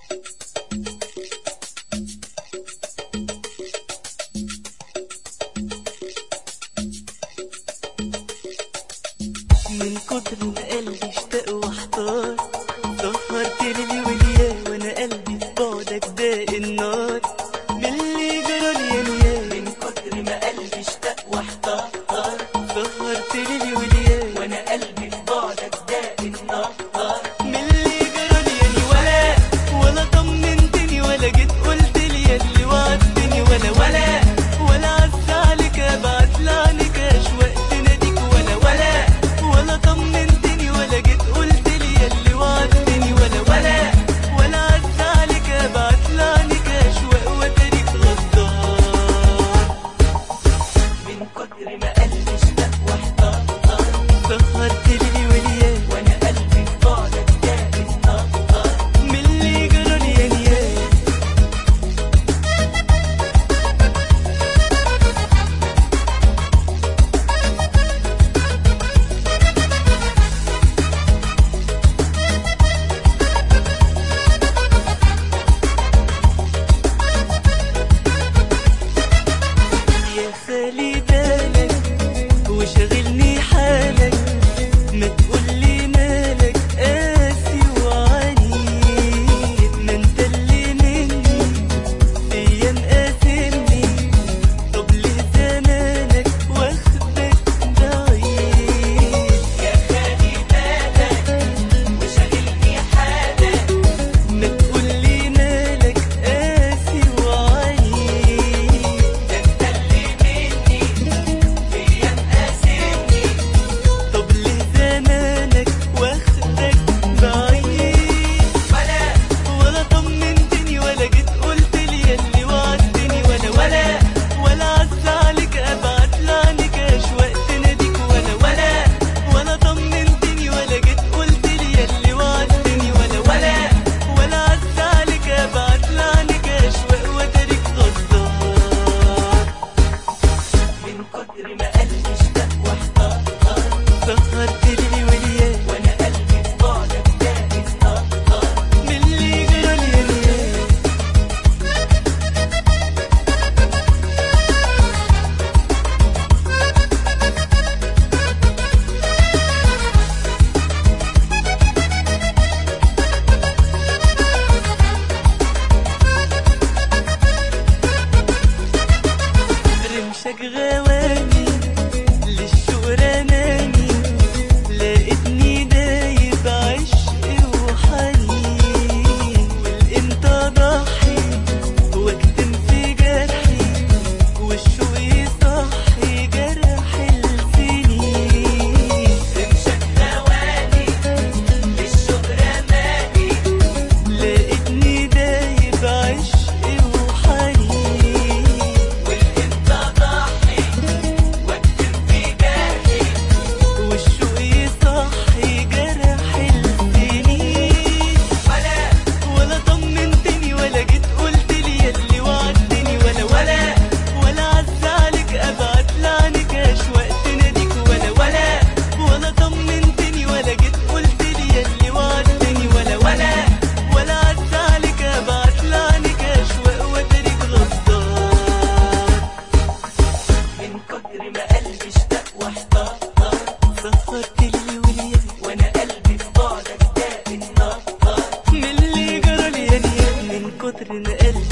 من كتر ما قلبي اشتاق واحتار سهرت ليلي وليا وانا قلبي في بعدك داق النار من اللي جرالي يا نيا من كتر ما قلبي اشتاق واحتار سهرت ليلي وليا وانا قلبي في بعدك داق النار من اللي جرالي يا ني ولا ولا طمنتني ولا جيت قلت لي يا اللي وعدتني ولا ولا ولا عز عليك ابعت لعنك اشواق تناديك ولا ولا ولا طمنتني ولا جيت قلت لي يا اللي وعدتني ولا ولا ولا عز عليك ابعت لعنك اشواق وتاريخ غدار من كتر ما قلبي اشتاق واحتار سهرت لي وليا وانا قلبي في بعدك داق النار من اللي جرالي يا نيا يا خالي بالك وشغلني حالك ما تقولي مالك قاسي وعنيد ما انت اللي مني فيا مقاسمني طب ليه زمانك واخدك بعيد يا خالي بالك وشاغلني حالك ما تقولي مالك قاسي وعنيد ده انت اللي مني فيا مقاسمني طب ليه زمانك واخدك بعيد ولا ولا طمنتني ولا جيت قلت لي اللي وعدتني ولا ولا ولا عز عليك ابعت لعنك اشواق تناديك ولا ولا ولا طمنتني ولا جيت قلت لي اللي وعدتني ولا ولا ولا عز عليك ابعت لعنك اشواق وتاريخ غدار من كتر ما قلبي اشتاق واحتار سهرت لي وليا وانا قلبي في بعدك داق النار من اللي جرالي يا نيا رمشك غواني للشوق رماني لقيتني دايب عشق وحنين والانت ضحي واكتم في جرحي والشوق يصحي جرح السنين تمشك هواني للشوق رماني لقيتني دايب عشق وحنين والانت ضحي واكتم في جرحي والشوق يصحي جرح السنين ولا ولا طمنتني ولا جيت قلت لي اللي وعدتني ولا ولا ولا عز عليك ابعت لعنك اشواق تناديك ولا ولا ولا طمنتني ولا جيت قلت لي اللي وعدتني ولا ولا ولا عز عليك ابعت لعنك اشواق وتاريخ غدار من كتر ما قلبي اشتاق واحتار سهرت لي وليا وانا قلبي في بعدك داق النار من اللي جرالي يا نيا من كتر ما قلبي